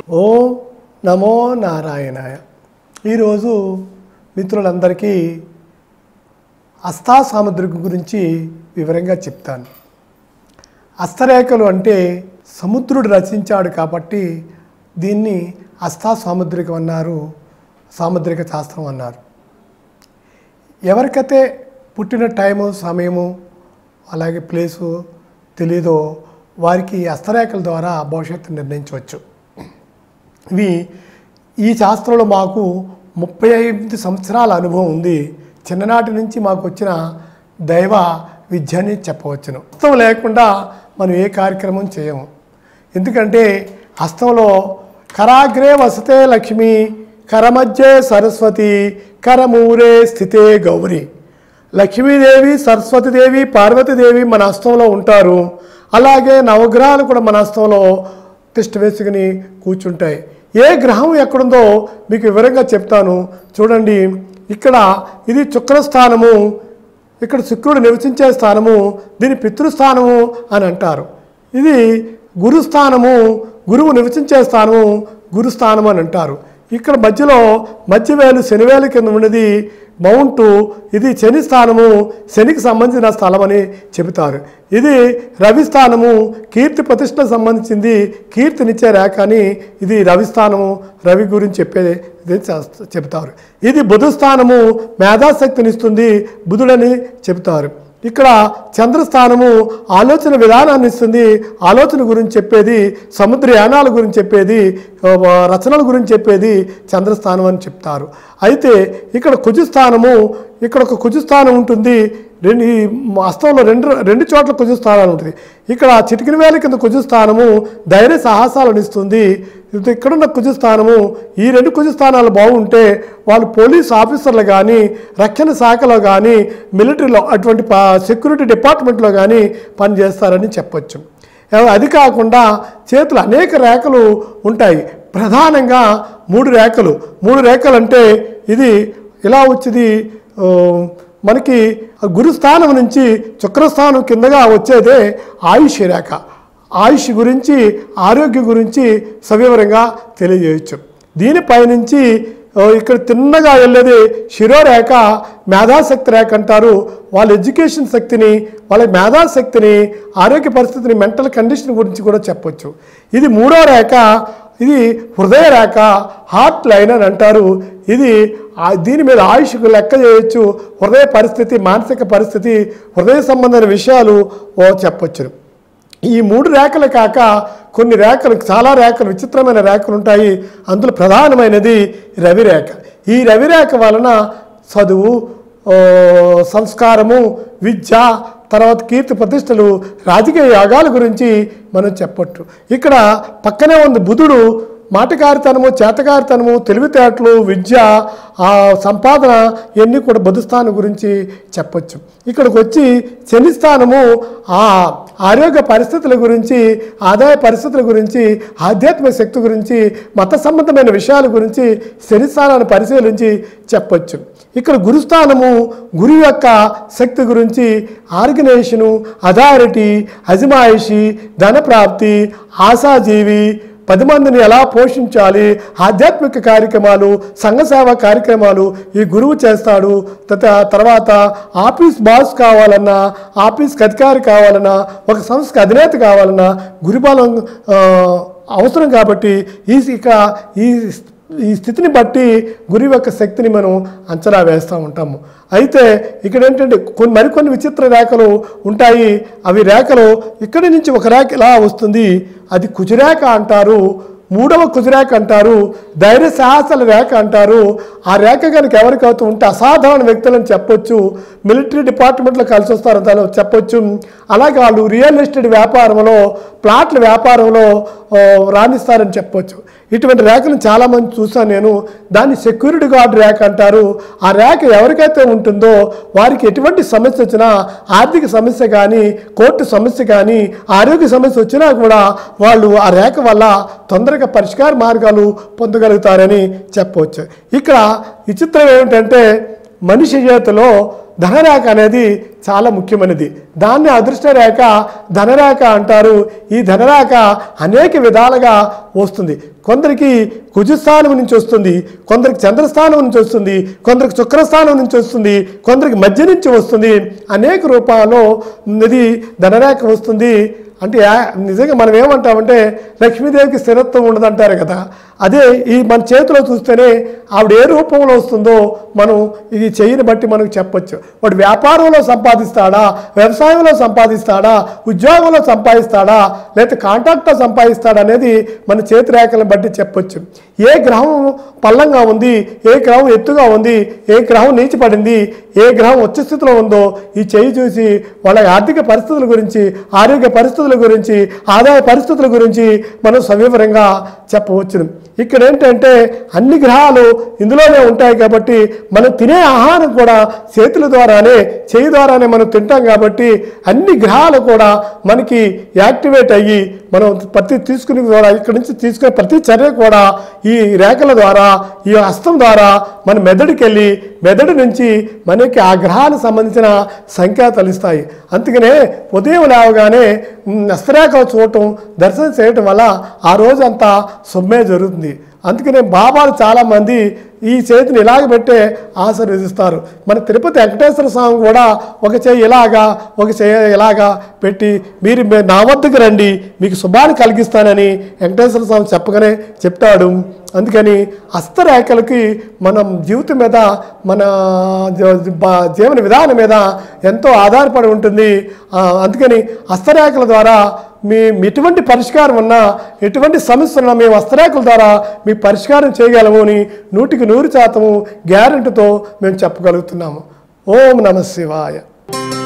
ఓం నమో నారాయణాయ ఈరోజు మిత్రులందరికీ హస్తా సాముద్రిక గురించి వివరంగా చెప్తాను హస్తరేఖలు అంటే సముద్రుడు రచించాడు కాబట్టి దీన్ని హస్తా సాముద్రికం అన్నారు సాముద్రిక శాస్త్రం అన్నారు ఎవరికైతే పుట్టిన టైము సమయము అలాగే ప్లేసు తెలీదో వారికి ఈ హస్తరేఖల ద్వారా భవిష్యత్తు నిర్ణయించవచ్చు ఇవి ఈ శాస్త్రంలో మాకు ముప్పై ఐదు సంవత్సరాల అనుభవం ఉంది చిన్ననాటి నుంచి మాకు వచ్చిన దైవ విద్య అని చెప్పవచ్చును హస్తం లేకుండా మనం ఏ కార్యక్రమం చేయము ఎందుకంటే హస్తంలో కరాగ్రే వసతే లక్ష్మి కరమధ్యే సరస్వతి కరమూరే స్థితే గౌరి లక్ష్మీదేవి సరస్వతిదేవి పార్వతీదేవి మన హస్తంలో ఉంటారు అలాగే నవగ్రహాలు కూడా మన హస్తంలో తిష్ట వేసుకుని కూర్చుంటాయి ఏ గ్రహం ఎక్కడుందో మీకు వివరంగా చెప్తాను చూడండి ఇక్కడ ఇది శుక్రస్థానము ఇక్కడ శుక్రుడు నివసించే స్థానము దీని పితృస్థానము అని అంటారు ఇది గురుస్థానము గురువు నివసించే స్థానము గురుస్థానం అని అంటారు ఇక్కడ మధ్యలో మధ్యవేలు శనివేలు కింద ఉన్నది మౌంట్ ఇది శని స్థానము శనికి సంబంధించిన స్థలం అని చెబుతారు ఇది రవి స్థానము కీర్తి ప్రతిష్టకు సంబంధించింది కీర్తినిచ్చే రేఖ అని ఇది రవి స్థానము రవి గురించి చెప్పేది ఇది శాస్త్ర- చెబుతారు ఇది బుధ స్థానము మేధాశక్తినిస్తుంది బుధుడని చెబుతారు ఇక్కడ చంద్రస్థానము ఆలోచన విధానాన్ని ఇస్తుంది ఆలోచన గురించి చెప్పేది సముద్రయానాల గురించి చెప్పేది ఆ, రచనల గురించి చెప్పేది చంద్రస్థానం అని చెప్తారు అయితే ఇక్కడ కుజస్థానము ఇక్కడ ఒక కుజస్థానం ఉంటుంది రెండు ఈ హస్తంలో రెండు రెండు చోట్ల కుజస్థానాలు ఉంటుంది ఇక్కడ చిటికిన వేల కింద కుజస్థానము ధైర్య సాహసాలను ఇస్తుంది ఇది ఇక్కడున్న కుజస్థానము ఈ రెండు కుజస్థానాలు బాగుంటే వాళ్ళు పోలీస్ ఆఫీసర్లు కానీ రక్షణ శాఖలో కానీ మిలిటరీలో అటువంటి ప- సెక్యూరిటీ డిపార్ట్మెంట్లో కానీ పనిచేస్తారని చెప్పొచ్చు ఎవ- అది కాకుండా చేతులు అనేక రేఖలు ఉంటాయి ప్రధానంగా మూడు రేఖలు మూడు రేఖలు అంటే ఇది ఇలా వచ్చింది ఆ, మనకి ఆ గురుస్థానం నుంచి శుక్రస్థానం కిందగా వచ్చేదే ఆయుష్ రేఖ ఆయుష్ గురించి ఆరోగ్యం గురించి సవివరంగా తెలియజేయచ్చు దీనిపై నుంచి ఆ, ఇక్కడ తిన్నగా వెళ్ళేది శిరోరేఖ మేధాశక్తి రేఖ అంటారు వాళ్ళ ఎడ్యుకేషన్ శక్తిని వాళ్ళ మేధాశక్తిని ఆరోగ్య పరిస్థితిని మెంటల్ కండిషన్ గురించి కూడా చెప్పొచ్చు ఇది మూడో రేఖ ఇది హృదయ రేఖ హార్ట్ లైన్ అని అంటారు ఇది ఆ- దీని మీద ఆయుష్కు లెక్క చేయొచ్చు హృదయ పరిస్థితి మానసిక పరిస్థితి హృదయ సంబంధమైన విషయాలు ఓ చెప్పొచ్చు ఈ మూడు రేఖలు కాక కొన్ని రేఖలు చాలా రేఖలు విచిత్రమైన రేఖలు ఉంటాయి అందులో ప్రధానమైనది రవి రేఖ ఈ రవి రేఖ వలన చదువు ఓ, సంస్కారము విద్య తర్వాత కీర్తి ప్రతిష్టలు రాజకీయ యాగాల గురించి మనం చెప్పొచ్చు ఇక్కడ పక్కనే ఉంది బుధుడు మాటకారితనము చేతకారితనము తెలివితేటలు విద్య ఆ సంపాదన ఇవన్నీ కూడా బుధస్థానం గురించి చెప్పొచ్చు ఇక్కడికి వచ్చి శని స్థానము ఆ ఆరోగ్య పరిస్థితుల గురించి ఆదాయ పరిస్థితుల గురించి ఆధ్యాత్మిక శక్తి గురించి మత సంబంధమైన విషయాల గురించి శని స్థానాన్ని పరిశీలించి చెప్పొచ్చు ఇక్కడ గురుస్థానము గురు యొక్క శక్తి గురించి ఆర్గనైజేషను అథారిటీ అజమాయిషి ధనప్రాప్తి ఆశాజీవి పది మందిని ఎలా పోషించాలి ఆధ్యాత్మిక కార్యక్రమాలు సంఘ సేవా కార్యక్రమాలు ఈ గురువు చేస్తాడు తత- తర్వాత ఆఫీస్ బాస్ కావాలన్నా ఆఫీస్కి అధికారి కావాలన్నా ఒక సంస్థకి అధినేత కావాలన్నా గురుబలం ఆ, అవసరం కాబట్టి ఈ ఇక ఈ ఈ స్థితిని బట్టి గురువు యొక్క శక్తిని మనం అంచనా వేస్తూ ఉంటాము అయితే ఇక్కడ ఏంటంటే కొన్ని మరికొన్ని విచిత్ర రేఖలు ఉంటాయి అవి రేఖలు ఇక్కడి నుంచి ఒక రేఖ ఇలా వస్తుంది అది కుజరేఖ అంటారు మూడవ కుజరేఖ అంటారు ధైర్య సాహసాల రేఖ అంటారు ఆ రేఖ కనుక ఎవరికి అవుతూ ఉంటే అసాధారణ వ్యక్తులని చెప్పొచ్చు మిలిటరీ డిపార్ట్మెంట్లో కలిసి వస్తారు దాని చెప్పొచ్చు అలాగే వాళ్ళు రియల్ ఎస్టేట్ వ్యాపారంలో ప్లాట్ల వ్యాపారంలో ఆ, రాణిస్తారని చెప్పొచ్చు ఇటువంటి రేఖను చాలామంది చూసాను నేను దాన్ని సెక్యూరిటీ గార్డ్ రేఖ అంటారు ఆ రేఖ ఎవరికైతే ఉంటుందో వారికి ఎటువంటి సమస్య వచ్చినా ఆర్థిక సమస్య కానీ కోర్టు సమస్య కానీ ఆరోగ్య సమస్య వచ్చినా కూడా వాళ్ళు ఆ రేఖ వల్ల తొందరగా పరిష్కార మార్గాలు పొందగలుగుతారని చెప్పవచ్చు ఇక్కడ విచిత్రం ఏమిటంటే మనిషి చేతిలో ధనరేఖ అనేది చాలా ముఖ్యమైనది దాన్ని అదృష్ట రేఖ ధనరేఖ అంటారు ఈ ధనరేఖ అనేక విధాలుగా వస్తుంది కొందరికి కుజస్థానం నుంచి వస్తుంది కొందరికి చంద్రస్థానం నుంచి వస్తుంది కొందరికి శుక్రస్థానం నుంచి వస్తుంది కొందరికి మధ్య నుంచి వస్తుంది అనేక రూపాల్లో ఇది ధనరేఖ వస్తుంది అంటే యా- నిజంగా మనం ఏమంటామంటే లక్ష్మీదేవికి స్థిరత్వం ఉండదంటారు కదా అదే ఈ మన చేతిలో చూస్తేనే ఆవిడ ఏ రూపంలో వస్తుందో మనం ఇది చెయ్యిని బట్టి మనకు చెప్పొచ్చు వాడు వ్యాపారంలో సంపాదిస్తాడా వ్యవసాయంలో సంపాదిస్తాడా ఉద్యోగంలో సంపాదిస్తాడా లేకపోతే కాంట్రాక్ట్లో సంపాదిస్తాడా అనేది మన చేతి రేఖలను బట్టి చెప్పొచ్చు ఏ గ్రహం పల్లంగా ఉంది ఏ గ్రహం ఎత్తుగా ఉంది ఏ గ్రహం నీచిపడింది ఏ గ్రహం ఉచ్చ స్థితిలో ఉందో ఈ చెయ్యి చూసి వాళ్ళ ఆర్థిక పరిస్థితుల గురించి ఆరోగ్య పరిస్థితుల గురించి ఆదాయ పరిస్థితుల గురించి మనం సవివరంగా చెప్పవచ్చు ఇక్కడ ఏంటంటే అన్ని గ్రహాలు ఇందులోనే ఉంటాయి కాబట్టి మనం తినే ఆహారం కూడా చేతుల ద్వారానే చేయి ద్వారానే మనం తింటాం కాబట్టి అన్ని గ్రహాలు కూడా మనకి యాక్టివేట్ అయ్యి మనం ప్రతి తీసుకునే ద్వారా ఇక్కడ నుంచి తీసుకునే ప్రతి చర్య కూడా ఈ రేఖల ద్వారా ఈ హస్తం ద్వారా మన మెదడుకి వెళ్ళి మెదడు నుంచి మనకి ఆ గ్రహాలకు సంబంధించిన సంకేతాలు ఇస్తాయి అందుకనే ఉదయం లేవగానే మ్, హస్తరేఖలు చూడటం దర్శనం చేయటం వల్ల ఆ రోజంతా సొమ్మే జరుగుతుంది అందుకనే బాబాలు చాలామంది ఈ చేతిని ఇలాగ పెట్టే ఆశీర్వదిస్తారు మన తిరుపతి వెంకటేశ్వర స్వామి కూడా ఒక చేయి ఇలాగా ఒక చేయి ఇలాగా పెట్టి మీరు మీ- నా వద్దకు రండి మీకు శుభాన్ని కలిగిస్తానని వెంకటేశ్వర స్వామి చెప్పగానే చెప్తాడు అందుకని హస్తరేఖలకి మనం జీవితం మీద మన జీ- బా- జీవన విధానం మీద ఎంతో ఆధారపడి ఉంటుంది ఆ, అందుకని హస్తరేఖల ద్వారా మీ మీ ఎటువంటి పరిష్కారం ఉన్నా ఎటువంటి సమస్య ఉన్నా మేము హస్తరేఖల ద్వారా మీ పరిష్కారం చేయగలము అని నూటికి నూరు శాతము గ్యారెంటీతో మేము చెప్పగలుగుతున్నాము ఓం నమ శివాయ